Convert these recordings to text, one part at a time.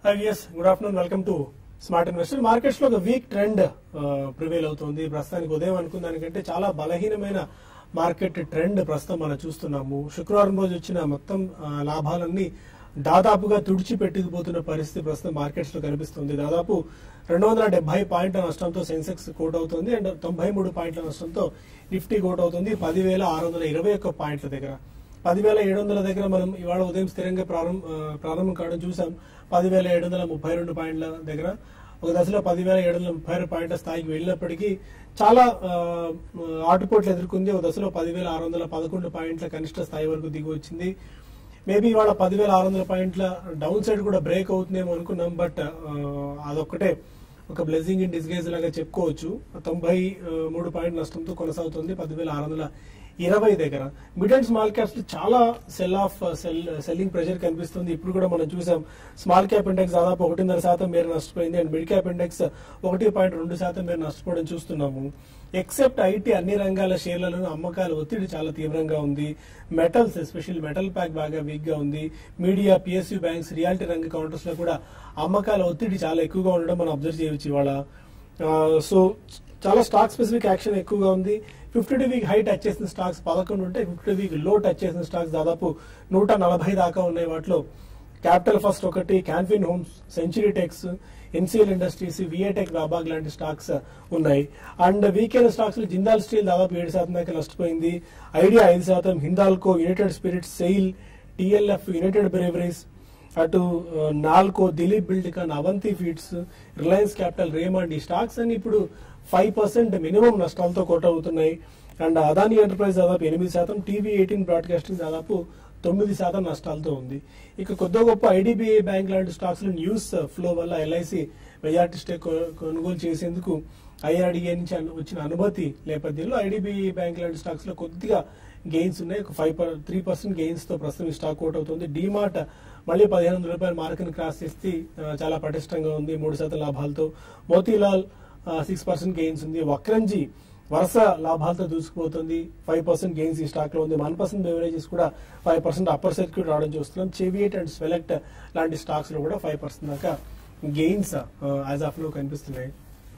Yes good afternoon welcome to smart investor markets లో ఒక week trend prevail అవుతుంది ప్రస్తుతానికి ఉదయం అనుకున్న దానికంటే చాలా బలహీనమైన మార్కెట్ ట్రెండ్ ప్రస్తుతం మనం చూస్తున్నాము శుక్రవారం రోజు వచ్చిన మొత్తం ఆ, లాభాలన్నీ దాదాపుగా తుడిచిపెట్టుకుపోతున్న పరిస్థితి ప్రస్తుతం మార్కెట్స్ లో కనిపిస్తుంది దాదాపు రెండు వందల డెబ్బై పాయింట్ల నష్టంతో సెన్సెక్స్ కోట్ అవుతుంది అండ్ తొంభై మూడు పాయింట్ల నష్టంతో నిఫ్టీ కోట్ అవుతుంది పదివేల ఆరు వందల ఇరవై ఒక్క పాయింట్ల దగ్గర పదివేల ఏడు వందల దగ్గర మనం ఇవాళ ఉదయం స్థిరంగా ప్రారంభ ఆ, ప్రారంభం కావడం చూసాం పదివేల ఏడు వందల ముప్పై రెండు పాయింట్ల దగ్గర ఒక దశలో పదివేల ఏడు వందల ముప్పై ఆరు పాయింట్ల స్థాయికి వెళ్ళినప్పటికీ చాలా ఆ, ఆటుపోట్లు ఎదుర్కొంది ఒక దశలో పదివేల ఆరు వందల పదకొండు పాయింట్ల కనిష్ట స్థాయి వరకు దిగి వచ్చింది మేబీ ఇవాళ పదివేల ఆరు వందల పాయింట్ల డౌన్ సైడ్ కూడా బ్రేక్ అవుతుందేమో అనుకున్నాం బట్ అదొక్కటే ఒక బ్లెజింగ్ ఇన్ డిస్గైజ్ లాగా చెప్పుకోవచ్చు తొంభై ఆ, మూడు పాయింట్ నష్టంతో కొనసాగుతుంది పదివేల ఆరు వందల ఇరవై దగ్గర మిడ్ అండ్ స్మాల్ క్యాప్స్ చాలా sell off sell selling pressure కనిపిస్తుంది ఇప్పుడు కూడా మనం చూసాం స్మాల్ క్యాప్ ఇండెక్స్ దాదాపు ఒకటిన్నర శాతం మేర నష్టపోయింది అండ్ మిడ్ క్యాప్ ఇండెక్స్ ఒకటి పాయింట్ రెండు శాతం మేర నష్టపోవడం చూస్తున్నాము ఎక్సెప్ట్ ఐటీ అన్ని రంగాల షేర్లలో అమ్మకాల ఒత్తిడి చాలా తీవ్రంగా ఉంది మెటల్స్ ఎస్పెషల్లీ మెటల్ ప్యాక్ బాగా వీక్ గా ఉంది మీడియా పిఎస్యూ బ్యాంక్స్ రియాలిటీ రంగ కౌంటర్స్ లో కూడా అమ్మకాల ఒత్తిడి చాలా ఎక్కువగా ఉండడం మనం అబ్జర్వ్ చేయవచ్చు ఇవాళ సో చాలా స్టాక్ స్పెసిఫిక్ యాక్షన్ ఎక్కువగా ఉంది fifty two week high touch చేసిన స్టాక్స్ పదకొండు ఉంటే ఫిఫ్టీ వీక్ లో టచ్ చేసిన స్టాక్స్ దాదాపు నూట నలభై దాకా ఉన్నాయి వాటిలో క్యాపిటల్ ఫస్ట్ ఒకటి Can Fin Homes Century Tex NCL Industries VA Tech Wabag లాంటి స్టాక్స్ ఉన్నాయి అండ్ వీకెండ్ స్టాక్స్ లో జిందాల్ స్టీల్ దాదాపు ఏడు శాతం దాకా నష్టపోయింది ఐడియా ఐదు శాతం Hindalco United Spirits SAIL TLF United Breweries అటు ఆ, Nalco Dilip Buildcon Avanti Feeds Reliance Capital Raymond ఈ స్టాక్స్ అన్ని ఇప్పుడు ఫైవ్ పర్సెంట్ మినిమం నష్టాలతో కోట్ అవుతున్నాయి అండ్ అదాని ఎంటర్ప్రైజ్ దాదాపు ఎనిమిది శాతం టీవీ ఎయిటీన్ బ్రాడ్కాస్టింగ్ దాదాపు తొమ్మిది శాతం నష్టాలతో ఉంది ఇక కొద్ది గొప్ప ఐడిబిఐ బ్యాంక్ లాంటి స్టాక్స్ లో న్యూస్ ఫ్లో వల్ల ఎల్ఐసి మెజార్టీ స్టేక్ కొ- కొనుగోలు చేసేందుకు ఐఆర్డిఏ నుంచి అను- వచ్చిన అనుమతి నేపథ్యంలో ఐడిబిఐ బ్యాంక్ లాంటి స్టాక్స్ లో కొద్దిగా గెయిన్స్ ఉన్నాయి ఒక ఫైవ్ త్రీ పర్సెంట్ గెయిన్స్ తో ప్రస్తుతం ఈ స్టాక్ అవుట్ అవుతుంది డిమార్ట్ మళ్ళీ పదిహేను వందల రూపాయల మార్కుని క్రాస్ చేసి ఆ, చాలా పటిష్టంగా ఉంది మూడు శాతం లాభాలతో మోతీలాల్ సిక్స్ పర్సెంట్ గెయిన్స్ ఉంది వక్రంజీ వరుస లాభాలతో దూసుకుపోతుంది ఫైవ్ పర్సెంట్ గెయిన్స్ ఈ స్టాక్ లో ఉంది వన్ పర్సెంట్ బెవరేజెస్ కూడా ఫైవ్ పర్సెంట్ అప్పర్ సర్క్యూట్ రావడం చూస్తున్నాం చెవియట్ అండ్ స్వెలెక్ట్ లాంటి స్టాక్స్ లో కూడా ఫైవ్ పర్సెంట్ దాకా గెయిన్స్ యాజ్ ఆఫ్ లో కనిపిస్తున్నాయి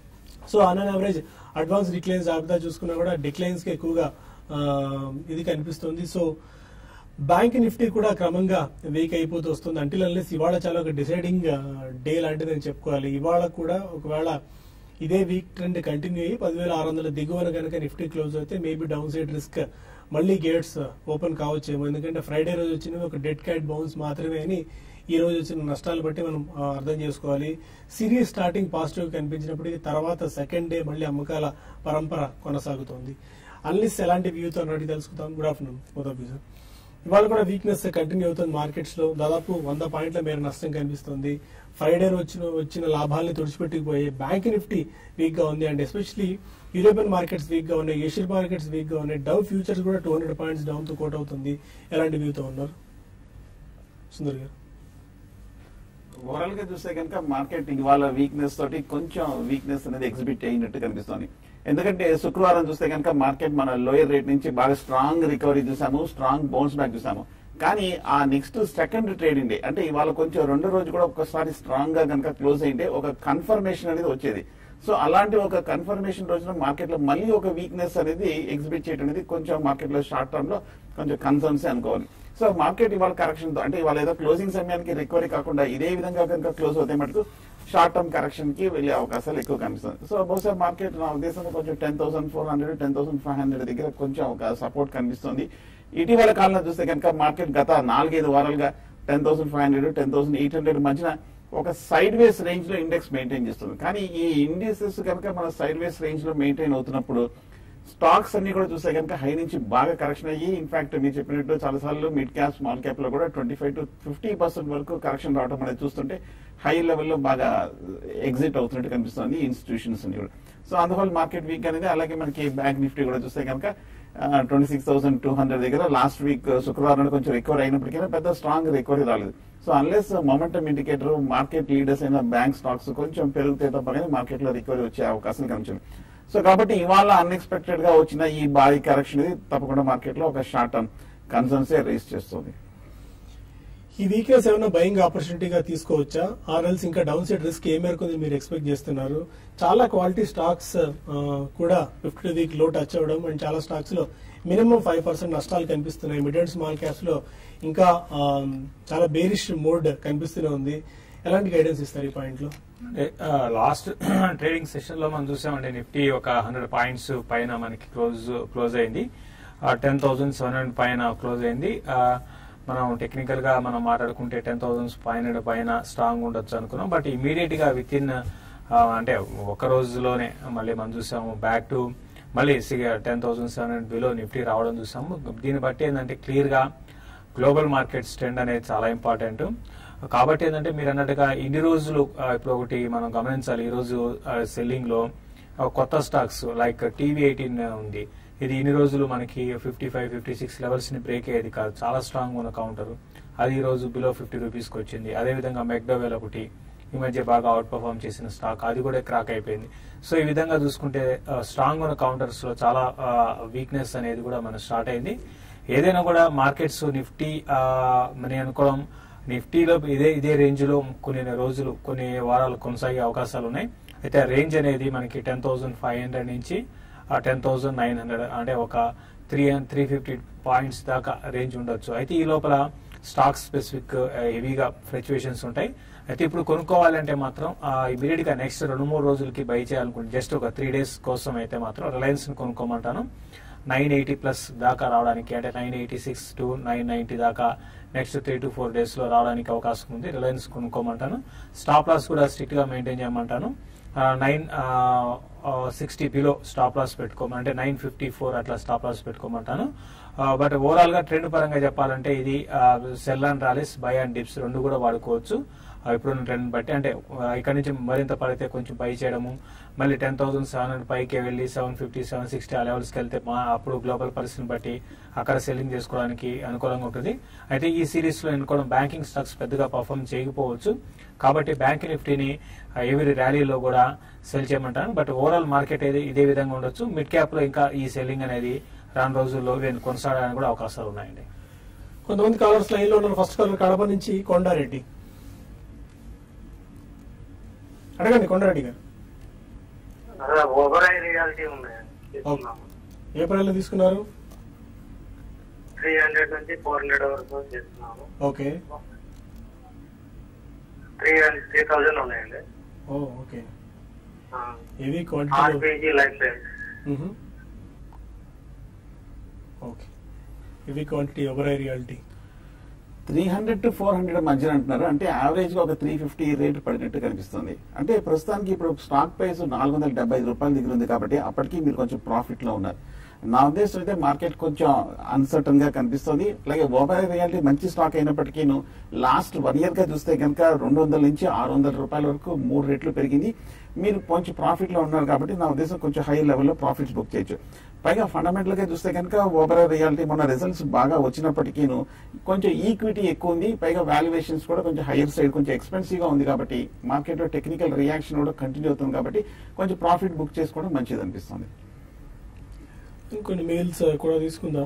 so on an average advance declines జాబితా చూసుకున్నా కూడా డిక్లైన్స్ కి ఎక్కువగా ఆ, ఇది కనిపిస్తుంది సో బ్యాంక్ నిఫ్టీ కూడా క్రమంగా వీక్ అయిపోతూ వస్తుంది అంటిల్ అన్లెస్ ఇవాళ చాలా ఒక డిసైడింగ్ డే లాంటిది అని చెప్పుకోవాలి ఇవాళ కూడా ఒకవేళ ఇదే వీక్ ట్రెండ్ కంటిన్యూ అయ్యి పదివేల ఆరు వందల దిగువన కనుక నిఫ్టీ క్లోజ్ అయితే మేబీ డౌన్ సైడ్ రిస్క్ మళ్ళీ గేట్స్ ఓపెన్ కావచ్చేమో ఎందుకంటే ఫ్రైడే రోజు వచ్చినవి ఒక డెడ్ క్యాట్ బౌన్స్ మాత్రమే అని ఈ రోజు వచ్చిన నష్టాలు బట్టి మనం ఆ, అర్థం చేసుకోవాలి సిరీస్ స్టార్టింగ్ పాజిటివ్ కనిపించినప్పటికీ తర్వాత సెకండ్ డే మళ్ళీ అమ్మకాల పరంపర కొనసాగుతోంది అన్లిస్ ఎలాంటి వ్యూతో అన్నట్టు తెలుసుకుందాం గుడ్ ఆఫ్టర్నూన్ మోదీ సార్ ఇవాళ కూడా వీక్నెస్ కంటిన్యూ అవుతుంది మార్కెట్స్ లో దాదాపు వంద పాయింట్ల మేర నష్టం కనిపిస్తుంది ఫ్రైడే వచ్చిన వచ్చిన లాభాలని తుడిచిపెట్టుకుపోయి బ్యాంక్ నిఫ్టీ వీక్ గా ఉంది and especially European markets weak గా ఉన్నాయి ఏషియన్ మార్కెట్స్ వీక్ గా ఉన్నాయి డవ్ ఫ్యూచర్స్ కూడా టూ హండ్రెడ్ పాయింట్స్ డౌన్ తో కోట్ అవుతుంది ఎలాంటి వ్యూతో ఉన్నారు సుందర్ గారు ఓవరాల్ గా చూస్తే కనుక మార్కెట్ ఇవాళ వీక్నెస్ తోటి కొంచెం వీక్నెస్ అనేది ఎగ్జిబిట్ అయినట్టు కనిపిస్తోంది ఎందుకంటే శుక్రవారం చూస్తే కనుక మార్కెట్ మన లోయర్ రేట్ నుంచి బాగా స్ట్రాంగ్ రికవరీ చూసాము స్ట్రాంగ్ బౌన్స్ బ్యాక్ చూసాము కానీ ఆ నెక్స్ట్ సెకండ్ ట్రేడింగ్ డే అంటే ఇవాళ కొంచెం రెండో రోజు కూడా ఒకసారి స్ట్రాంగ్ గా కనుక క్లోజ్ అయింటే ఒక కన్ఫర్మేషన్ అనేది వచ్చేది సో అలాంటి ఒక కన్ఫర్మేషన్ రోజున మార్కెట్ లో మళ్ళీ ఒక వీక్నెస్ అనేది ఎగ్జిబిట్ చేయడం అనేది కొంచెం మార్కెట్ లో షార్ట్ టర్మ్ లో కొంచెం కన్సర్న్స్ అనుకోవాలి సో మార్కెట్ ఇవాళ కరెక్షన్ తో అంటే ఇవాళ ఏదో క్లోజింగ్ సమయానికి రికవరీ కాకుండా ఇదే విధంగా కనుక క్లోజ్ అవుతే మటుకు షార్ట్ టర్మ్ కరెక్షన్ కి వెళ్ళే అవకాశాలు ఎక్కువ కనిపిస్తుంది సో బహుశా మార్కెట్ నా ఉద్దేశంలో కొంచెం ten thousand four hundred ten thousand five hundred దగ్గర కొంచెం ఒక సపోర్ట్ కనిపిస్తుంది ఇటీవల కాలంలో చూస్తే కనుక మార్కెట్ గత నాలుగైదు వారాలుగా ten thousand five hundred ten thousand eight hundred మధ్యన ఒక సైడ్ వేస్ రేంజ్ లో ఇండెక్స్ మెయింటైన్ చేస్తుంది కానీ ఈ ఇండిసెస్ కనుక మన సైడ్ వేస్ రేంజ్ లో మెయింటైన్ అవుతున్నప్పుడు స్టాక్స్ అన్ని కూడా చూస్తే కనుక హై నుంచి బాగా కరెక్షన్ అయ్యి ఇన్ఫాక్ట్ మీరు చెప్పినట్టు చాలా సార్లు మిడ్ క్యాప్ స్మాల్ క్యాప్ లో కూడా twenty five to fifty percent వరకు కరెక్షన్ రావడం అనేది చూస్తుంటే హై లెవెల్లో బాగా ఎగ్జిట్ అవుతున్నట్టు కనిపిస్తుంది ఇన్స్టిట్యూషన్స్ అన్ని కూడా సో అందువల్ల మార్కెట్ వీక్ అనేది అలాగే మనకి బ్యాంక్ నిఫ్టీ కూడా చూస్తే కనుక twenty six thousand two hundred దగ్గర లాస్ట్ వీక్ శుక్రవారం నాడు కొంచెం రికవర్ అయినప్పటికీ పెద్ద స్ట్రాంగ్ రికవరీ రాలేదు so unless momentum indicator market leaders అయిన బ్యాంక్ స్టాక్స్ కొంచెం పెరిగితే తప్ప కానీ మార్కెట్ లో రికవరీ వచ్చే అవకాశం కనిపించింది సో కాబట్టి ఇవాళ అన్ఎక్స్పెక్టెడ్ గా వచ్చిన ఈ భారీ కరెక్షన్ ఇది తప్పకుండా మార్కెట్ లో ఒక షార్ట్ టర్మ్ కన్సర్న్స్ రేస్ చేస్తుంది ఈ వీక్నెస్ ఏమైనా బయింగ్ ఆపర్చునిటీగా తీసుకోవచ్చా ఆర్ఎల్స్ ఇంకా డౌన్ సైడ్ రిస్క్ ఏ మేరకు ఉంది మీరు ఎక్స్పెక్ట్ చేస్తున్నారు చాలా క్వాలిటీ స్టాక్స్ కూడా ఫిఫ్టీ వీక్ లో టచ్ అవ్వడం అండ్ చాలా స్టాక్స్ లో మినిమం ఫైవ్ పర్సెంట్ నష్టాలు కనిపిస్తున్నాయి మిడ్ అండ్ స్మాల్ క్యాప్స్ లో ఇంకా ఆ, చాలా బేరిష్ మోడ్ కనిపిస్తూనే ఉంది ఎలాంటి గైడెన్స్ ఇస్తారు ఈ పాయింట్ లో లాస్ట్ ట్రేడింగ్ సెషన్ లో మనం చూసామండి నిఫ్టీ ఒక హండ్రెడ్ పాయింట్స్ పైన మనకి క్లోజ్ క్లోజ్ అయింది టెన్ థౌసండ్ సెవెన్ హండ్రెడ్ పైన క్లోజ్ అయింది ఆ, మనం టెక్నికల్ గా మనం మాట్లాడుకుంటే టెన్ థౌసండ్ ఫైవ్ హండ్రెడ్ పైన స్ట్రాంగ్ ఉండొచ్చు అనుకున్నాం బట్ ఇమీడియట్ గా విత్ ఇన్ అంటే ఒక రోజులోనే మళ్ళీ మనం చూసాము బ్యాక్ టు మళ్ళీ ten thousand seven hundred below Nifty రావడం చూసాము దీన్ని బట్టి ఏంటంటే క్లియర్ గా గ్లోబల్ మార్కెట్స్ ట్రెండ్ అనేది చాలా ఇంపార్టెంట్ కాబట్టి ఏంటంటే మీరు అన్నట్టుగా ఇన్ని రోజులు ఆ, ఇప్పుడు ఒకటి మనం గమనించాలి ఈ రోజు సెల్లింగ్ లో ఆ, కొత్త స్టాక్స్ లైక్ టీవీ ఎయిటీన్ ఉంది ఇది ఇన్ని రోజులు మనకి fifty five fifty six levels ని బ్రేక్ అయ్యేది కాదు చాలా స్ట్రాంగ్ ఉన్న కౌంటర్ అది ఈ రోజు బిలో ఫిఫ్టీ రూపీస్ కి వచ్చింది అదే విధంగా మెక్డోవెల్ ఒకటి ఈ మధ్య బాగా అవుట్ పర్ఫామ్ చేసిన స్టాక్ అది కూడా క్రాక్ అయిపోయింది సో ఈ విధంగా చూసుకుంటే స్ట్రాంగ్ ఉన్న కౌంటర్స్ లో చాలా వీక్నెస్ అనేది కూడా మనం స్టార్ట్ అయింది ఏదైనా కూడా మార్కెట్స్ నిఫ్టీ ఆ, నేను అనుకోవడం నిఫ్టీలో ఇదే ఇదే రేంజ్ లో కొన్ని రోజులు కొన్ని వారాలు కొనసాగే అవకాశాలు ఉన్నాయి అయితే ఆ రేంజ్ అనేది మనకి టెన్ థౌసండ్ ఫైవ్ హండ్రెడ్ నుంచి టెన్ థౌసండ్ నైన్ హండ్రెడ్ అంటే ఒక త్రీ త్రీ ఫిఫ్టీ పాయింట్స్ దాకా రేంజ్ ఉండొచ్చు అయితే ఈ లోపల స్టాక్ స్పెసిఫిక్ హెవీగా ఫ్లక్చువేషన్స్ ఉంటాయి అయితే ఇప్పుడు కొనుక్కోవాలంటే మాత్రం ఇమీడియట్ గా నెక్స్ట్ రెండు మూడు రోజులకి బై చేయాలనుకుంటే జస్ట్ ఒక త్రీ డేస్ కోసం అయితే మాత్రం రిలయన్స్ ని కొనుక్కోమంటాను నైన్ ఎయిటీ ప్లస్ దాకా రావడానికి అంటే nine eighty six to nine ninety దాకా next three to four days లో రావడానికి అవకాశం ఉంది రిలయన్స్ కొనుక్కోమంటాను స్టాప్ లాస్ కూడా స్ట్రిక్ట్ గా మెయింటైన్ చేయమంటాను nine sixty below stop loss పెట్టుకోమని అంటే నైన్ ఫిఫ్టీ ఫోర్ అట్లా స్టాప్ లాస్ పెట్టుకోమంటాను బట్ ఓవరాల్ గా ట్రెండ్ పరంగా చెప్పాలంటే ఇది sell and rallies buy and dips రెండు కూడా వాడుకోవచ్చు ఆ, ఇప్పుడున్న ట్రెండ్ బట్టి అంటే ఆ, ఇక్కడ నుంచి మరింత పడితే కొంచెం పై చేయడము మళ్ళీ టెన్ థౌసండ్ సెవెన్ హండ్రెడ్ పైకి వెళ్ళి సెవెన్ ఫిఫ్టీ సెవెన్ సిక్స్టీ ఆ లెవెల్స్కి వెళ్తే మా అప్పుడు గ్లోబల్ పరిస్థితిని బట్టి అక్కడ సెల్లింగ్ చేసుకోవడానికి అనుకూలంగా ఉంటుంది అయితే ఈ సిరీస్ లో ఎన్నుకోవడం బ్యాంకింగ్ స్టాక్స్ పెద్దగా పర్ఫామ్ చేయకపోవచ్చు కాబట్టి బ్యాంక్ నిఫ్టీని ఎవరి ర్యాలీలో కూడా సెల్ చేయమంటాను బట్ ఓవరాల్ మార్కెట్ ఏది ఇదే విధంగా ఉండొచ్చు మిడ్ క్యాప్ లో ఇంకా ఈ సెల్లింగ్ అనేది రాను రోజుల్లో ఇవన్నీ కొనసాగడానికి కూడా అవకాశాలు ఉన్నాయండి కొంతమంది కాలర్స్ లైన్ లో ఉన్నారు ఫస్ట్ కాలర్ కడప నుంచి కొండారెడ్డి అడగండి కొండారెడ్డి గారు ఓవరాల్ రియాలిటీ ఉన్నాయండి తీసుకున్నాము ఏ ప్రైస్ తీసుకున్నారు త్రీ హండ్రెడ్ నుంచి ఫోర్ హండ్రెడ్ వరకు తీసుకున్నాము okay three hundred three thousand ఉన్నాయండి oh okay heavy quantity RPG Life Science okay heavy quantity Oberoi Realty three hundred to four hundred మధ్యన అంటున్నారు అంటే యావరేజ్ గా ఒక త్రీ ఫిఫ్టీ రేట్ పడినట్టు కనిపిస్తుంది అంటే ప్రస్తుతానికి ఇప్పుడు స్టాక్ ప్రైస్ నాలుగు వందల డెబ్బై ఐదు రూపాయల దగ్గర ఉంది కాబట్టి అప్పటికి మీరు కొంచెం ప్రాఫిట్ లో ఉన్నారు నా ఉద్దేశం అయితే మార్కెట్ కొంచెం అన్సర్టన్ గా కనిపిస్తుంది అలాగే ఓవర్ రియాలిటీ మంచి స్టాక్ అయినప్పటికీ లాస్ట్ వన్ ఇయర్ గా చూస్తే కనుక రెండు వందల నుంచి ఆరు వందల రూపాయల వరకు మూడు రెట్లు పెరిగింది మీరు కొంచెం ప్రాఫిట్ లో ఉన్నారు కాబట్టి నా ఉద్దేశం కొంచెం హై లెవెల్లో ప్రాఫిట్స్ బుక్ చేయొచ్చు పైగా ఫండమెంటల్ గా చూస్తే కనుక ఓవర్ రియాలిటీ మన రిజల్ట్స్ బాగా వచ్చినప్పటికీ కొంచెం ఈక్విటీ ఎక్కువ ఉంది పైగా వాల్యుయేషన్స్ కూడా కొంచెం హైయర్ సైడ్ కొంచెం ఎక్స్పెన్సివ్ గా ఉంది కాబట్టి మార్కెట్ లో టెక్నికల్ రియాక్షన్ కూడా కంటిన్యూ అవుతుంది కాబట్టి కొంచెం ప్రాఫిట్ బుక్ చేసుకోవడం మంచిది అనిపిస్తుంది ఇంకొన్ని మెయిల్స్ కూడా తీసుకుందాం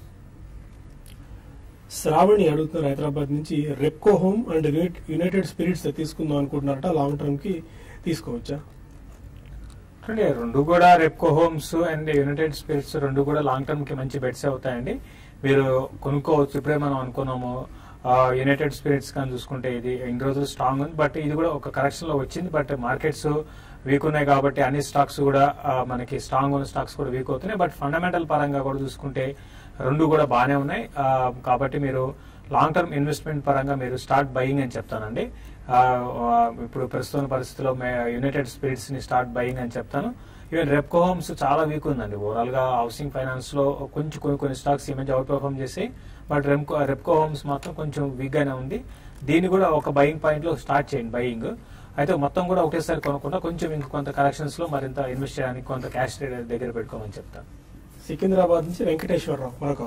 శ్రావణి అడుగుతున్నారు హైదరాబాద్ నుంచి Repco Home and United Spirits తీసుకుందాం అనుకుంటున్నారట లాంగ్ టర్మ్ కి తీసుకోవచ్చా అంటే రెండు కూడా Repco Homes and United Spirits రెండు కూడా లాంగ్ టర్మ్ కి మంచి బెట్స్ అవుతాయండి మీరు కొనుక్కోవచ్చు ఇప్పుడే మనం అనుకున్నాము యునైటెడ్ స్పిరిట్స్ కానీ చూసుకుంటే ఇది ఇన్ని రోజులు స్ట్రాంగ్ ఉంది బట్ ఇది కూడా ఒక కరెక్షన్ లో వచ్చింది బట్ మార్కెట్స్ వీక్ ఉన్నాయి కాబట్టి అన్ని స్టాక్స్ కూడా ఆ, మనకి స్ట్రాంగ్ ఉన్న స్టాక్స్ కూడా వీక్ అవుతున్నాయి బట్ ఫండమెంటల్ పరంగా కూడా చూసుకుంటే రెండు కూడా బాగానే ఉన్నాయి ఆ, కాబట్టి మీరు లాంగ్ టర్మ్ ఇన్వెస్ట్మెంట్ పరంగా మీరు స్టార్ట్ బయింగ్ అని చెప్తానండి ఆ, ఆ, ఇప్పుడు ప్రస్తుతం పరిస్థితిలో యునైటెడ్ స్పిరిట్స్ ని స్టార్ట్ బయింగ్ అని చెప్తాను ఈవెన్ రెప్కో హోమ్స్ చాలా వీక్ ఉందండి ఓవరాల్ గా హౌసింగ్ ఫైనాన్స్ లో కొంచెం కొన్ని కొన్ని స్టాక్స్ ఈ మధ్య అవుట్ పర్ఫామ్ చేసాయి బట్ రెప్కో రెప్కో హోమ్స్ మాత్రం కొంచెం వీక్ గానే ఉంది దీన్ని కూడా ఒక బయింగ్ పాయింట్ లో స్టార్ట్ చేయండి బయింగ్ అయితే మొత్తం కూడా ఒకటేసారి కొనకుండా కొంచెం ఇంక కొంత కలెక్షన్స్ లో మరింత ఇన్వెస్ట్ చేయడానికి కొంత క్యాష్ దగ్గర పెట్టుకోమని చెప్తాను సికింద్రాబాద్ నుంచి వెంకటేశ్వరరావు మరొక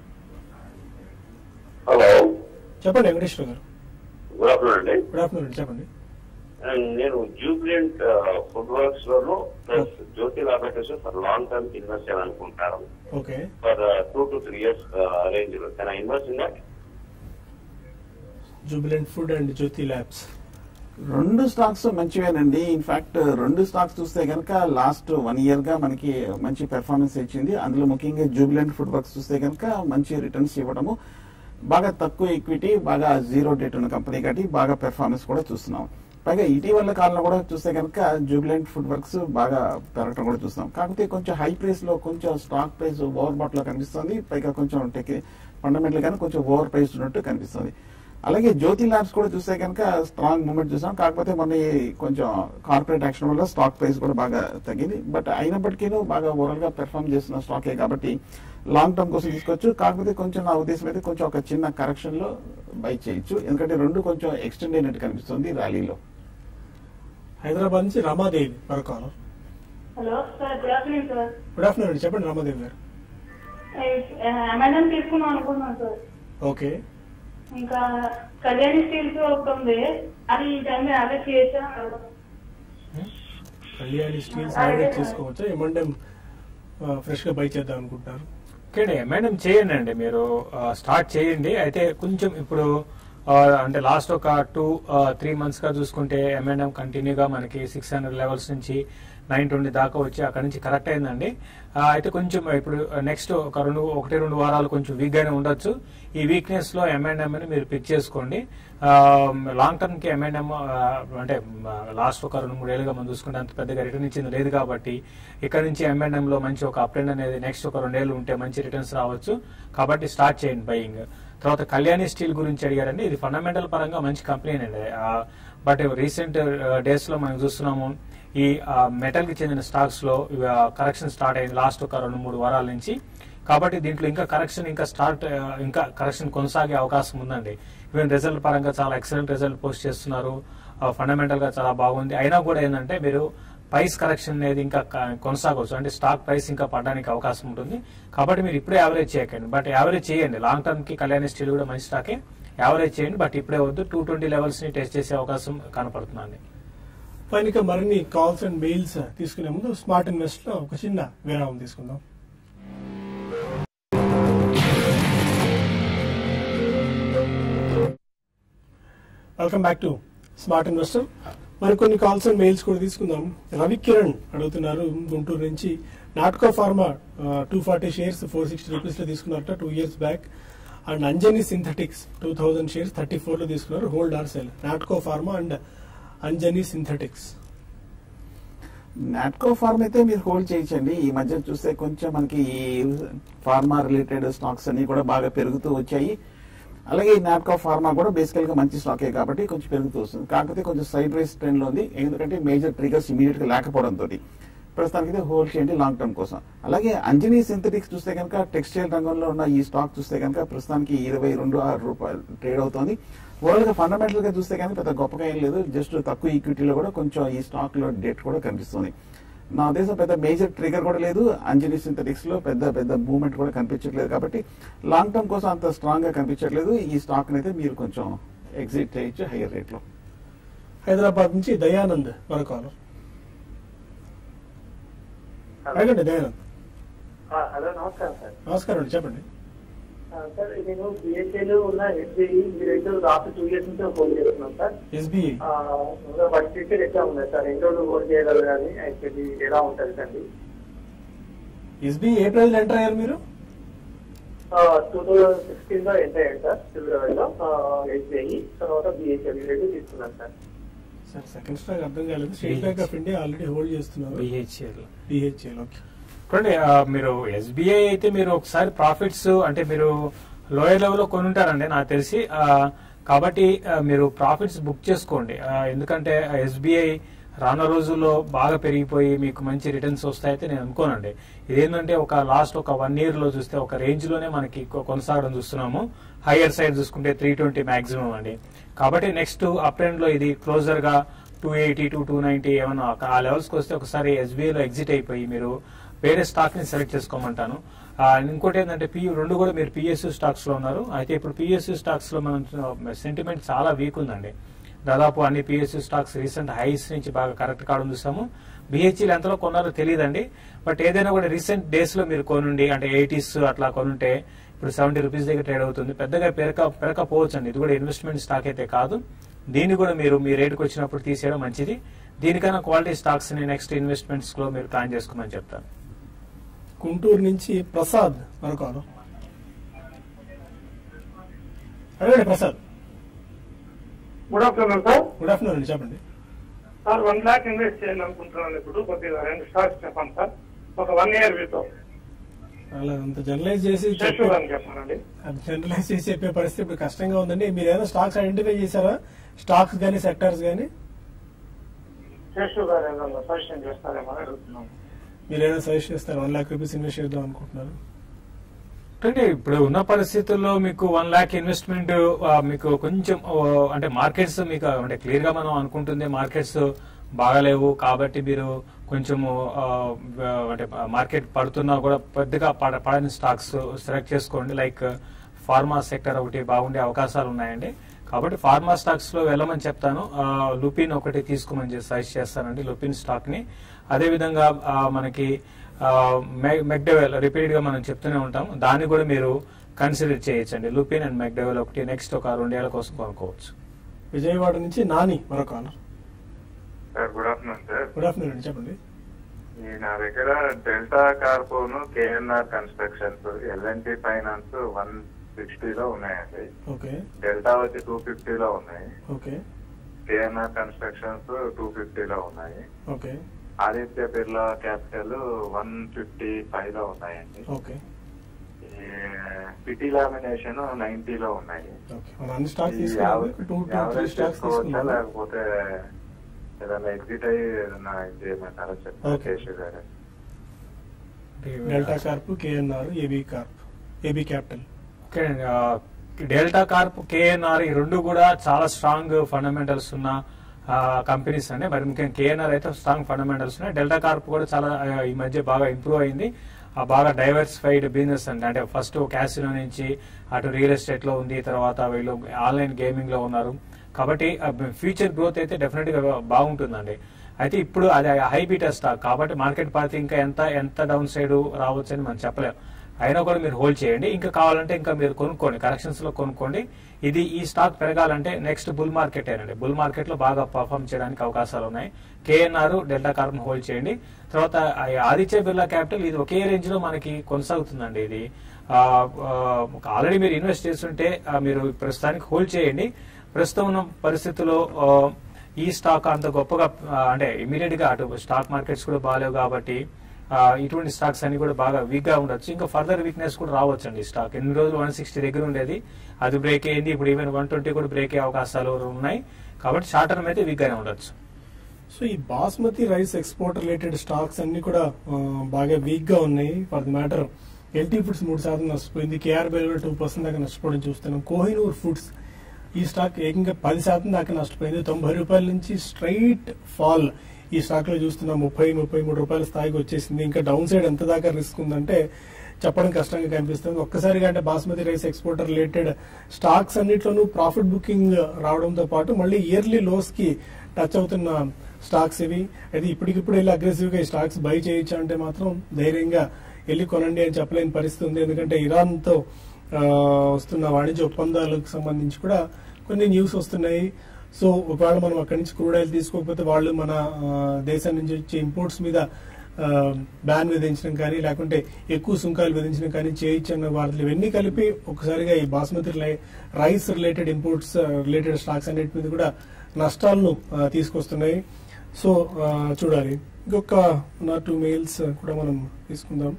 హలో చెప్పండి వెంకటేశ్వర గారు గుడ్ ఆఫ్టర్నూన్ అండి గుడ్ ఆఫ్టర్నూన్ అండి చెప్పండి అండ్ నేను జూబ్లియంట్ ఫుడ్ వర్క్స్ లోను plus Jyothi laboratories for long term invest చేయాలనుకుంటాను okay for two to three years range లో can invest in that Jubilant food and Jyothi labs రెండు స్టాక్స్ మంచివేనండి ఇన్ఫాక్ట్ రెండు స్టాక్స్ చూస్తే కనుక లాస్ట్ వన్ ఇయర్ గా మనకి మంచి పెర్ఫార్మెన్స్ ఇచ్చింది అందులో ముఖ్యంగా జూబిలెంట్ ఫుడ్ వర్క్స్ చూస్తే కనుక మంచి రిటర్న్స్ ఇవ్వడము బాగా తక్కువ ఈక్విటీ బాగా జీరో డేట్ ఉన్న కంపెనీ కాబట్టి బాగా పెర్ఫార్మెన్స్ కూడా చూస్తున్నాం పైగా ఇటీవల కాలంలో కూడా చూస్తే కనుక జూబిలెంట్ ఫుడ్ వర్క్స్ బాగా పెరగడం కూడా చూస్తాం కాకపోతే కొంచెం హై ప్రైస్ లో కొంచెం స్టాక్ ప్రైస్ ఓవర్ బాట్ లో కనిపిస్తుంది పైగా కొంచెం టెక్ ఫండమెంటల్ గానీ కొంచెం ఓవర్ ప్రైస్ ఉన్నట్టు కనిపిస్తుంది అలాగే జ్యోతి ల్యాబ్స్ కూడా చూస్తే కనుక స్ట్రాంగ్ మూమెంట్ చూసాం కాకపోతే మొన్న ఈ కొంచెం కార్పొరేట్ యాక్షన్ వల్ల స్టాక్ ప్రైస్ కూడా బాగా తగ్గింది బట్ అయినప్పటికీ బాగా ఓవరాల్ గా పెర్ఫామ్ చేస్తున్న స్టాకే కాబట్టి లాంగ్ టర్మ్ కోసం తీసుకోవచ్చు కాకపోతే కొంచెం నా ఉద్దేశం అయితే కొంచెం ఒక చిన్న కరెక్షన్ లో బై చేయొచ్చు ఎందుకంటే రెండు కొంచెం ఎక్స్టెండ్ అయినట్టు కనిపిస్తుంది ర్యాలీలో హైదరాబాద్ నుంచి రమాదేవి మరో caller hello sir good afternoon sir good afternoon అండి చెప్పండి రమాదేవి గారు అమెజాన్ తీసుకుందాం అనుకున్నాను సార్ ఓకే ఇంకా కళ్యాణి స్టీల్స్ ఒకటి ఉంది అది ఈ టైం యావరేజ్ చేయొచ్చా కళ్యాణి స్టీల్స్ యావరేజ్ చేసుకోవచ్చా ఏమంటే ఫ్రెష్ గా బై చేద్దాం అనుకుంటున్నారు ఓకే అండి మేడం చేయండి అండి మీరు స్టార్ట్ చేయండి అయితే కొంచెం ఇప్పుడు ఆ, అంటే లాస్ట్ ఒక టూ త్రీ మంత్స్ గా చూసుకుంటే ఎంఎన్ఎం కంటిన్యూగా మనకి సిక్స్ హండ్రెడ్ లెవెల్స్ నుంచి నైన్ ట్వంటీ దాకా వచ్చి అక్కడ నుంచి కరెక్ట్ అయిందండి ఆ, అయితే కొంచెం ఇప్పుడు నెక్స్ట్ ఒక రెండు ఒకటి రెండు వారాలు కొంచెం వీక్ గానే ఉండొచ్చు ఈ వీక్నెస్ లో ఎంఎన్ఎం ని మీరు పిక్ చేసుకోండి లాంగ్ టర్మ్ కి ఎంఎన్ఎం అంటే లాస్ట్ ఒక రెండు మూడు ఏళ్ళుగా మనం చూసుకుంటే అంత పెద్దగా రిటర్న్ ఇచ్చింది లేదు కాబట్టి ఇక్కడ నుంచి ఎంఎన్ఎం లో మంచి ఒక అప్ ట్రెండ్ అనేది నెక్స్ట్ ఒక రెండేళ్ళు ఉంటే మంచి రిటర్న్స్ రావచ్చు కాబట్టి స్టార్ట్ చేయండి బయింగ్ తర్వాత కళ్యాణి స్టీల్ గురించి అడిగారండి ఇది ఫండమెంటల్ పరంగా మంచి కంపెనీ అండి బట్ రీసెంట్ డేస్ లో మనం చూస్తున్నాము ఈ మెటల్ కి చెందిన స్టాక్స్ లో కరెక్షన్ స్టార్ట్ అయింది లాస్ట్ ఒక రెండు మూడు వారాల నుంచి కాబట్టి దీంట్లో ఇంకా కరెక్షన్ ఇంకా స్టార్ట్ ఇంకా కరెక్షన్ కొనసాగే అవకాశం ఉందండి ఈవెన్ రిజల్ట్ పరంగా చాలా ఎక్సలెంట్ రిజల్ట్ పోస్ట్ చేస్తున్నారు ఫండమెంటల్ గా చాలా బాగుంది అయినా కూడా ఏంటంటే మీరు ప్రైస్ కరెక్షన్ అనేది ఇంకా క- కొనసాగవచ్చు అంటే స్టాక్ ప్రైస్ ఇంకా పడడానికి అవకాశం ఉంటుంది కాబట్టి మీరు ఇప్పుడే యావరేజ్ చేయకండి బట్ యావరేజ్ చేయండి లాంగ్ టర్మ్ కి కళ్యాణి స్టీల్ కూడా మంచి స్టాకే యావరేజ్ చేయండి బట్ ఇప్పుడే వద్దు టూ ట్వంటీ లెవెల్స్ ని టెస్ట్ చేసే అవకాశం కనపడుతుందండి పైన ఇక మరిన్ని కాల్స్ అండ్ మెయిల్స్ తీసుకునే ముందు స్మార్ట్ ఇన్వెస్ట్ లో ఒక చిన్న విరామం తీసుకుందాం welcome back to smart investor మరికొన్ని కాల్స్ అండ్ మెయిల్స్ కూడా తీసుకుందాం రవి కిరణ్ అడుగుతున్నారు గుంటూరు నుంచి Natco pharma two forty shares four sixty rupees లో తీసుకున్నారట two years back and Anjani synthetics two thousand shares thirty four లో తీసుకున్నారు hold or sell Natco pharma and Anjani synthetics Natco pharma అయితే మీరు హోల్డ్ చేయించండి ఈ మధ్య చూస్తే కొంచెం మనకి ఈ ఫార్మా రిలేటెడ్ స్టాక్స్ అన్ని కూడా బాగా పెరుగుతూ వచ్చాయి అలాగే ఈ నాట్కో ఫార్మా కూడా బేసికల్ గా మంచి స్టాకే కాబట్టి కొంచెం పెరుగుతూ వస్తుంది కాకపోతే కొంచెం సైడ్ రైస్ ట్రెండ్ లో ఉంది ఎందుకంటే మేజర్ ట్రిగర్స్ ఇమీడియట్ గా లేకపోవడంతో ప్రస్తుతానికి అయితే హోల్డ్ చేయండి లాంగ్ టర్మ్ కోసం అలాగే అంజనీ సింథటిక్స్ చూస్తే కనుక టెక్స్టైల్ రంగంలో ఉన్న ఈ స్టాక్ చూస్తే కనుక ప్రస్తుతానికి ఇరవై రెండు ఆరు రూపాయలు ట్రేడ్ అవుతోంది ఓవరాల్ గా ఫండమెంటల్ గా చూస్తే కానీ పెద్ద గొప్పగా ఏం లేదు జస్ట్ తక్కువ ఈక్విటీలో కూడా కొంచెం ఈ స్టాక్ లో డెట్ కూడా కనిపిస్తుంది నా ఉద్దేశం పెద్ద మేజర్ ట్రిగర్ కూడా లేదు అంజనీ సింథటిక్స్ లో పెద్ద పెద్ద మూవ్మెంట్ కూడా కనిపించట్లేదు కాబట్టి లాంగ్ టర్మ్ కోసం అంత స్ట్రాంగ్ గా కనిపించట్లేదు ఈ స్టాక్ అయితే మీరు కొంచెం ఎగ్జిట్ చేయొచ్చు హైయర్ రేట్ లో హైదరాబాద్ నుంచి దయానంద్ మరో కాలర్ అడగండి దయానంద్ హలో నమస్కారం సార్ నమస్కారం అండి చెప్పండి ఆ, సార్ నేను బిఎస్ఏలో ఉన్న ఎస్బీఐ ఈ రెండు లాస్ట్ టూ ఇయర్స్ నుంచి హోల్డ్ చేస్తున్నాం సార్ ఎస్బీఐ ఆ, ఇంకా వాటి ఫ్యూచర్ ఎట్లా ఉంది సార్ ఎన్ని రోజులు హోల్డ్ చేయగలగాలి యాక్చువల్లీ ఎలా ఉంటుంది అండి ఎస్బీఐ ఏ ప్రైజ్ ఎంటర్ అయ్యారు మీరు టూ థౌజండ్ సిక్స్టీన్ లో ఎంటర్ అయ్యాను సార్ ఫిబ్రవరిలో ఎస్బీఐ తర్వాత బిఎస్ఏ ఈ రెండు తీసుకున్నాను సార్ సార్ సెకండ్ స్టాక్ అర్థం కాలేదు State Bank of India already hold చేస్తున్నారు బిహెచ్ఎల్ బిహెచ్ఎల్ ఓకే చూడండి ఆ, మీరు ఎస్బీఐ అయితే మీరు ఒకసారి ప్రాఫిట్స్ అంటే మీరు లోయర్ లెవెల్లో కొనుంటారండి నాకు తెలిసి ఆ, కాబట్టి ఆ, మీరు ప్రాఫిట్స్ బుక్ చేసుకోండి ఆ, ఎందుకంటే ఎస్బీఐ రానున్న రోజుల్లో బాగా పెరిగిపోయి మీకు మంచి రిటర్న్స్ వస్తాయితే నేను అనుకోనండి ఇదేంటంటే ఒక లాస్ట్ ఒక వన్ ఇయర్ లో చూస్తే ఒక రేంజ్ లోనే మనకి కొ- కొనసాగడం చూస్తున్నాము హైయర్ సైడ్ చూసుకుంటే త్రీ ట్వంటీ మాక్సిమం అండి కాబట్టి నెక్స్ట్ అప్ ట్రెండ్ లో ఇది క్లోజర్ గా two eighty to two ninety ఏమన్నా ఒక- ఆ లెవెల్స్ కి వస్తే ఒకసారి ఎస్బీఐ లో ఎగ్జిట్ అయిపోయి మీరు వేరే స్టాక్ ని సెలెక్ట్ చేసుకోమంటాను ఆ, ఇంకోటి ఏంటంటే పి రెండు కూడా మీరు పిఎస్యూ స్టాక్స్ లో ఉన్నారు అయితే ఇప్పుడు పిఎస్యూ స్టాక్స్ లో మనం సెంటిమెంట్ చాలా వీక్ ఉందండి దాదాపు అన్ని పిఎస్యూ స్టాక్స్ రీసెంట్ హైస్ నుంచి బాగా కరెక్ట్ కావడం చూసాము బిహెచ్ఈలు ఎంతలో కొన్నారో తెలియదండి బట్ ఏదైనా కూడా రీసెంట్ డేస్ లో మీరు కొనుండి అంటే ఎయిటీస్ అట్లా కొనుంటే ఇప్పుడు సెవెంటీ రూపీస్ దగ్గర ట్రేడ్ అవుతుంది పెద్దగా పెరక పెరకపోవచ్చు అండి ఇది కూడా ఇన్వెస్ట్మెంట్ స్టాక్ అయితే కాదు దీన్ని కూడా మీరు మీ రేటుకి వచ్చినప్పుడు తీసేయడం మంచిది దీనికన్నా క్వాలిటీ స్టాక్స్ ని నెక్స్ట్ ఇన్వెస్ట్మెంట్స్ లో మీరు ప్లాన్ చేసుకోమని చెప్తాను గుంటూరు నుంచి ప్రసాద్ మరొక కాదు అడగండి Prasad good afternoon sir good afternoon అండి చెప్పండి సార్ వన్ లాక్ ఇన్వెస్ట్ చేయాలనుకుంటున్నాను ఇప్పుడు కొద్దిగా రెండు స్టాక్స్ చెప్పండి సార్ ఒక వన్ ఇయర్ వీతో అలా అంత జనరలైజ్ చేసి చెప్పే చేసేదాన్ని చెప్పానండి అది జనరలైజ్ చేసి చెప్పే పరిస్థితి ఇప్పుడు కష్టంగా ఉందండి మీరు ఏదైనా స్టాక్స్ ఐడెంటిఫై చేశారా స్టాక్స్ కానీ సెక్టర్స్ కానీ శేషు గారు ఏదన్నా సజెషన్ చేస్తారేమో అని అడుగుతున్నాను మీరు ఏదైనా సజెస్ట్ చేస్తారు వన్ లాక్ రూపీస్ ఇన్వెస్ట్ చేద్దాం అనుకుంటున్నారు అంటే ఇప్పుడు ఉన్న పరిస్థితుల్లో మీకు వన్ లాక్ ఇన్వెస్ట్మెంట్ మీకు కొంచెం ఆ, అంటే మార్కెట్స్ మీకు అంటే క్లియర్ గా మనం అనుకుంటుంది మార్కెట్స్ బాగాలేవు కాబట్టి మీరు కొంచెము ఆ, అంటే మార్కెట్ పడుతున్నా కూడా పెద్దగా పడ పడని స్టాక్స్ సెలెక్ట్ చేసుకోండి లైక్ ఫార్మా సెక్టర్ ఒకటి బాగుండే అవకాశాలు ఉన్నాయండి కాబట్టి ఫార్మా స్టాక్స్ లో వెళ్ళమని చెప్తాను ఆ, లుపిన్ ఒకటి తీసుకోమని సజెస్ట్ చేస్తానండి లుపిన్ స్టాక్ ని అదే విధంగా ఆ, మనకి మెక్డెవెల్ రిపీటెడ్ గా మనం చెప్తూనే ఉంటాం దాన్ని కూడా మీరు కన్సిడర్ చేయొచ్చండి లుపిన్ అండ్ మెక్డెవెల్ ఒకటి నెక్స్ట్ ఒక రెండేళ్ల కోసం కొనుక్కోవచ్చు విజయవాడ నుంచి నాని మరొక caller sir good afternoon sir good afternoon అండి చెప్పండి ఈ నా దగ్గర డెల్టా కార్పోను KNR constructions L and T finance one సిక్స్టీలో ఉన్నాయండి ఓకే డెల్టా వచ్చి టూ ఫిఫ్టీలో ఉన్నాయి ఓకే కేఎన్ఆర్ కన్స్ట్రక్షన్స్ టూ ఫిఫ్టీలో ఉన్నాయి okay Aditya Birla capital one fifty five లో ఉన్నాయండి ఓకే ఈ పిటి లామినేషన్ నైన్టీలో ఉన్నాయి ఓకే మన అన్ని స్టాక్స్ ఈ తీసుకున్నాము average two two three average stocks చేసుకోవచ్చా తీసుకున్నాము లేకపోతే ఏదైనా ఎగ్జిట్ అయ్యి ఏదైనా ఇది చేయమంటారా చెప్తారా Okay. కేశవ్ గారు Delta Corp KNR AB Corp AB capital okay అండి. ఆ, డెల్టా కార్ప్ కేఎన్ఆర్ ఈ రెండు కూడా చాలా స్ట్రాంగ్ ఫండమెంటల్స్ ఉన్న కంపెనీస్ అండి మరి ముఖ్యంగా కేఎన్ఆర్ అయితే స్ట్రాంగ్ ఫండమెంటల్స్ ఉన్నాయి డెల్టా కార్ప్ కూడా చాలా ఆ, ఈ మధ్య బాగా ఇంప్రూవ్ అయింది ఆ బాగా డైవర్సిఫైడ్ బిజినెస్ అండి అంటే ఫస్ట్ క్యాసినో నుంచి అటు రియల్ ఎస్టేట్ లో ఉంది తర్వాత వీళ్ళు ఆన్లైన్ గేమింగ్ లో ఉన్నారు కాబట్టి ఫ్యూచర్ గ్రోత్ అయితే డెఫినెట్ గా బాగుంటుందండి అయితే ఇప్పుడు అది హై బీటా స్టాక్ కాబట్టి మార్కెట్ పార్టీ ఇంకా ఎంత ఎంత డౌన్ సైడ్ రావచ్చు అని మనం చెప్పలేం అయినా కూడా మీరు హోల్డ్ చేయండి ఇంకా కావాలంటే ఇంకా మీరు కొనుక్కోండి కరెక్షన్స్ లో కొనుక్కోండి ఇది ఈ స్టాక్ పెరగాలంటే నెక్స్ట్ బుల్ మార్కెట్ ఏనండి బుల్ మార్కెట్ లో బాగా పర్ఫామ్ చేయడానికి అవకాశాలు ఉన్నాయి కేఎన్ఆర్ డెల్టా కార్బన్ హోల్డ్ చేయండి తర్వాత ఆ ఆదిత్య బిర్లా క్యాపిటల్ ఇది ఒకే రేంజ్ లో మనకి కొనసాగుతుందండి ఇది ఆల్రెడీ మీరు ఇన్వెస్ట్ చేస్తుంటే ఆ, మీరు ప్రస్తుతానికి హోల్డ్ చేయండి ప్రస్తుతం ఉన్న పరిస్థితుల్లో ఆ, ఈ స్టాక్ అంత గొప్పగా ఆ, అంటే ఇమీడియట్ గా అటు స్టాక్ మార్కెట్స్ కూడా బాగాలేవు కాబట్టి ఆ, ఇటువంటి స్టాక్స్ అన్ని కూడా బాగా వీక్ గా ఉండొచ్చు ఇంకా ఫర్దర్ వీక్నెస్ కూడా రావచ్చు అండి స్టాక్ ఎన్ని రోజులు వన్ సిక్స్టీ దగ్గర ఉండేది అది బ్రేక్ అయింది ఇప్పుడు ఈవెన్ వన్ ట్వంటీ కూడా బ్రేక్ అయ్యే అవకాశాలు ఉన్నాయి కాబట్టి షార్ట్ టర్మ్ అయితే వీక్ గానే ఉండొచ్చు సో ఈ basmati rice export related stocks అన్ని కూడా ఆ, బాగా వీక్ గా ఉన్నాయి for the matter LT foods మూడు శాతం నష్టపోయింది కేఆర్బిఎల్ కూడా టూ పర్సెంట్ దాకా నష్టపోవడం చూస్తున్నాం కోహినూర్ ఫుడ్స్ ఈ స్టాక్ ఏకంగా పది శాతం దాకా నష్టపోయింది తొంభై రూపాయల నుంచి స్ట్రైట్ ఫాల్ ఈ స్టాక్ లో చూస్తున్నాం ముప్పై ముప్పై మూడు రూపాయల స్థాయికి వచ్చేసింది ఇంకా డౌన్ సైడ్ ఎంత దాకా రిస్క్ ఉందంటే చెప్పడం కష్టంగా కనిపిస్తుంది ఒక్కసారిగా అంటే basmati rice exporter related stocks అన్నిట్లోనూ ప్రాఫిట్ బుకింగ్ రావడంతో పాటు మళ్ళీ ఇయర్లీ లోస్ కి టచ్ అవుతున్న స్టాక్స్ ఇవి అయితే ఇప్పటికిప్పుడు వెళ్ళి అగ్రెసివ్ గా ఈ స్టాక్స్ బై చేయొచ్చు అంటే మాత్రం ధైర్యంగా వెళ్ళి కొనండి అని చెప్పలేని పరిస్థితి ఉంది ఎందుకంటే ఇరాన్ తో ఆ, వస్తున్న వాణిజ్య ఒప్పందాలకు సంబంధించి కూడా కొన్ని న్యూస్ వస్తున్నాయి సో ఒకవేళ మనం అక్కడి నుంచి క్రూడ్ ఆయిల్ తీసుకోకపోతే వాళ్ళు మన ఆ, దేశం నుంచి వచ్చే ఇంపోర్ట్స్ మీద బ్యాన్ విధించడం కానీ లేకుంటే ఎక్కువ సుంకాలు విధించడం కానీ చేయొచ్చు అన్న వార్తలు ఇవన్నీ కలిపి ఒకసారిగా ఈ basmati rice- rice related imports related stocks అన్నిటి మీద కూడా నష్టాలను ఆ, తీసుకొస్తున్నాయి సో ఆ, చూడాలి ఇంకొక నా టూ మెయిల్స్ కూడా మనం తీసుకుందాం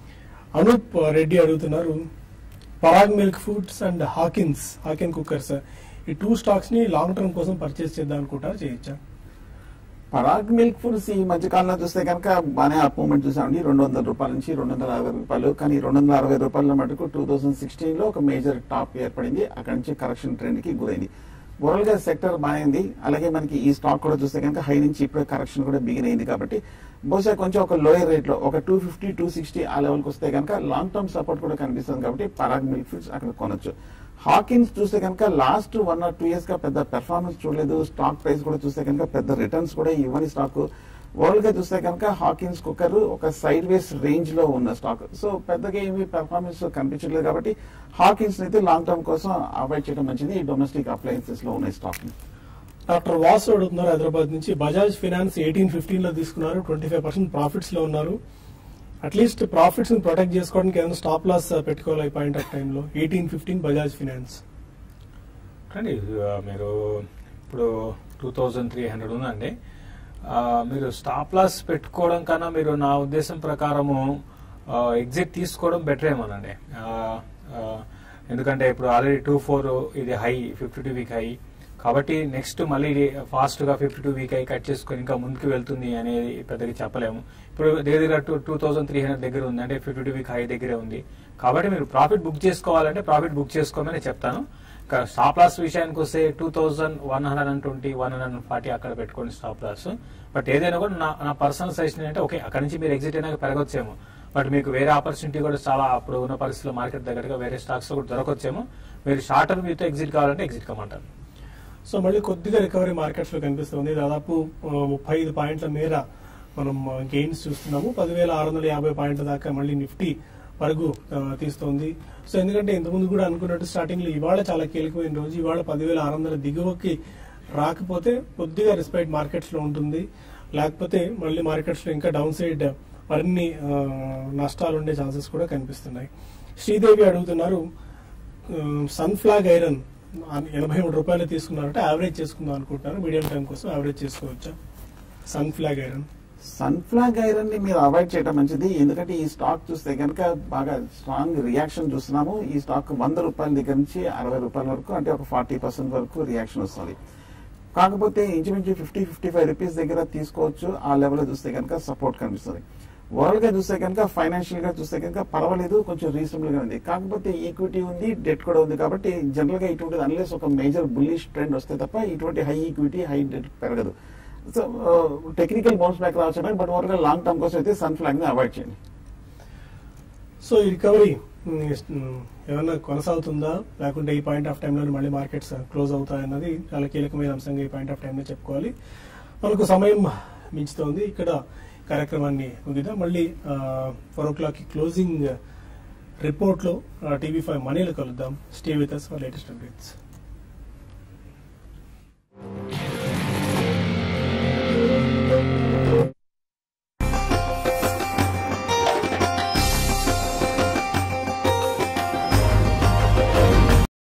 అనూప్ రెడ్డి అడుగుతున్నారు Parag milk foods and Hawkins Hawkin cookers ఈ టూ స్టాక్స్ ని లాంగ్ టర్మ్ కోసం పర్చేస్ చేద్దాం అనుకుంటారు చేయొచ్చా పరాగ్ మిల్క్ ఫుడ్స్ ఈ మధ్య కాలంలో చూస్తే కనుక బాగానే అప్ మూమెంట్ చూసామండి రెండు వందల రూపాయల నుంచి రెండు వందల అరవై రూపాయలు కానీ రెండు వందల అరవై రూపాయల మటుకు టూ థౌసండ్ సిక్స్టీన్ లో ఒక మేజర్ టాప్ ఏర్పడింది అక్కడి నుంచి కరెక్షన్ ట్రెండ్ కి గురైంది ఓవరాల్ గా సెక్టర్ బాగుంది అలాగే మనకి ఈ స్టాక్ కూడా చూస్తే కనుక హై నుంచి ఇప్పుడే కరెక్షన్ కూడా బిగిన్ అయింది కాబట్టి బహుశా కొంచెం ఒక లోయర్ రేట్ లో ఒక టూ ఫిఫ్టీ టూ సిక్స్టీ ఆ లెవెల్కి వస్తే కనుక లాంగ్ టర్మ్ సపోర్ట్ కూడా కనిపిస్తుంది కాబట్టి పరాగ్ మిల్క్ ఫుడ్స్ అక్కడ కొనొచ్చు హాకిన్స్ చూస్తే కనుక last one or two years గా పెద్ద పెర్ఫార్మెన్స్ చూడలేదు స్టాక్ ప్రైస్ కూడా చూస్తే కనుక పెద్ద రిటర్న్స్ కూడా ఇవ్వని స్టాక్ ఓవరాల్ గా చూస్తే కనుక హాకిన్స్ కుక్కర్ ఒక సైడ్ వేస్ రేంజ్ లో ఉన్న స్టాక్ సో పెద్దగా ఏమి పెర్ఫార్మెన్స్ కనిపించట్లేదు కాబట్టి హాకిన్స్ అయితే లాంగ్ టర్మ్ కోసం అవాయిడ్ చేయడం మంచిది డొమెస్టిక్ అప్లయన్సెస్ లో ఉన్న స్టాక్ ని డాక్టర్ వాసు అడుగుతున్నారు హైదరాబాద్ నుంచి బజాజ్ ఫినాన్స్ ఎయిటీన్ ఫిఫ్టీన్ లో తీసుకున్నారు ట్వంటీ ఫైవ్ పర్సెంట్ ప్రాఫిట్స్ లో ఉన్నారు అట్లీస్ట్ ప్రాఫిట్స్ ని ప్రొటెక్ట్ చేసుకోవడానికి ఏదైనా స్టాప్ లాస్ పెట్టుకోవాలి ఈ పాయింట్ ఆఫ్ టైంలో ఎయిటీన్ ఫిఫ్టీన్ బజాజ్ ఫినాన్స్ అండి ఆ, మీరు ఇప్పుడు టూ థౌజండ్ త్రీ హండ్రెడ్ ఉందండి ఆ, మీరు స్టాప్ లాస్ పెట్టుకోవడం కన్నా మీరు నా ఉద్దేశం ప్రకారము ఎగ్జిట్ తీసుకోవడం బెటర్ ఏమోనండి ఆ, ఆ, ఎందుకంటే ఇప్పుడు ఆల్రెడీ టూ ఫోర్ ఇది high fifty two week high కాబట్టి నెక్స్ట్ మళ్ళీ ఫాస్ట్ గా fifty two week high cut చేసుకొని ఇంకా ముందుకు వెళ్తుంది అనేది పెద్దగా చెప్పలేము ఇప్పుడు దగ్గర దగ్గర two two thousand three hundred దగ్గర ఉంది అంటే ఫిఫ్టీ టూ వీక్ హై దగ్గరే ఉంది కాబట్టి మీరు ప్రాఫిట్ బుక్ చేసుకోవాలంటే ప్రాఫిట్ బుక్ చేసుకోమని చెప్తాను ఇంకా స్టాప్ లాస్ విషయానికి వస్తే two thousand one hundred and twenty one hundred and forty అక్కడ పెట్టుకోండి స్టాప్ లాస్ బట్ ఏదైనా కూడా నా నా పర్సనల్ సజెషన్ అంటే ఓకే అక్కడ నుంచి మీరు ఎగ్జిట్ అయినాక పెరగొచ్చేమో బట్ మీకు వేరే ఆపర్చునిటీ కూడా చాలా అప్పుడు ఉన్న పరిస్థితుల్లో మార్కెట్ దగ్గరగా వేరే స్టాక్స్ కూడా దొరకొచ్చేమో మీరు షార్ట్ టర్మ్ మీతో ఎగ్జిట్ కావాలంటే ఎగ్జిట్ కమ్మంటారు సో మళ్ళీ కొద్దిగా రికవరీ మార్కెట్స్ లో కనిపిస్తుంది దాదాపు ఆ, ముప్పై ఐదు పాయింట్ల మేర మనం గెయిన్స్ చూస్తున్నాము పదివేల ఆరు వందల యాభై పాయింట్ల దాకా మళ్ళీ నిఫ్టీ పరుగు ఆ, తీస్తోంది సో ఎందుకంటే ఇంతకుముందు కూడా అనుకున్నట్టు స్టార్టింగ్ లో ఇవాళ చాలా కీలకమైన రోజు ఇవాళ పదివేల ఆరు వందల దిగువకి రాకపోతే కొద్దిగా రెస్పెక్ట్ మార్కెట్స్ లో ఉంటుంది లేకపోతే మళ్ళీ మార్కెట్స్ లో ఇంకా డౌన్ సైడ్ మరిన్ని ఆ, నష్టాలు ఉండే ఛాన్సెస్ కూడా కనిపిస్తున్నాయి శ్రీదేవి అడుగుతున్నారు సన్ ఫ్లాగ్ ఐరన్ ఎనభై మూడు రూపాయలు తీసుకున్నారంటే యావరేజ్ చేసుకుందాం అనుకుంటున్నారు మీడియం టైం కోసం యావరేజ్ చేసుకోవచ్చా Sunflag iron Sunflag iron ని మీరు అవాయిడ్ చేయడం మంచిది ఎందుకంటే ఈ స్టాక్ చూస్తే కనుక బాగా స్ట్రాంగ్ రియాక్షన్ చూస్తున్నాము ఈ స్టాక్ వంద రూపాయల దగ్గర నుంచి అరవై రూపాయల వరకు అంటే ఒక ఫార్టీ పర్సెంట్ వరకు రియాక్షన్ వస్తుంది కాకపోతే ఇంచుమించు ఫిఫ్టీ ఫిఫ్టీ ఫైవ్ రూపీస్ దగ్గర తీసుకోవచ్చు ఆ లెవెల్ చూస్తే కనుక సపోర్ట్ కనిపిస్తుంది ఓవరాల్ గా చూస్తే కనుక ఫైనాన్షియల్ గా చూస్తే కనుక పర్వాలేదు కొంచెం రీజనబుల్ గా ఉంది కాకపోతే ఈక్విటీ ఉంది డెట్ కూడా ఉంది కాబట్టి జనరల్ గా ఇటువంటిది అన్లెస్ ఒక మేజర్ బుల్లిష్ ట్రెండ్ వస్తే తప్ప ఇటువంటి హై ఈక్విటీ హై డెట్ పెరగదు సో టెక్నికల్ బౌన్స్ బ్యాక్ రావచ్చు బట్ ఓవర్ గా లాంగ్ టర్మ్ కోసం అయితే సన్ ఫ్లాగ్ ని అవాయిడ్ చేయండి సో ఈ రికవరీ ఏమన్నా కొనసాగుతుందా లేకుంటే ఈ పాయింట్ ఆఫ్ టైంలో మళ్ళీ మార్కెట్స్ క్లోజ్ అవుతాయన్నది చాలా కీలకమైన అంశంగా ఈ పాయింట్ ఆఫ్ టైంలో చెప్పుకోవాలి మనకు సమయం మించుతోంది ఇక్కడ కార్యక్రమాన్ని ముగిద్దాం మళ్ళీ ఫోర్ ఓ క్లాక్ క్లోజింగ్ రిపోర్ట్లో టీవీ ఫైవ్ మనీలో కలుద్దాం stay with us for latest updates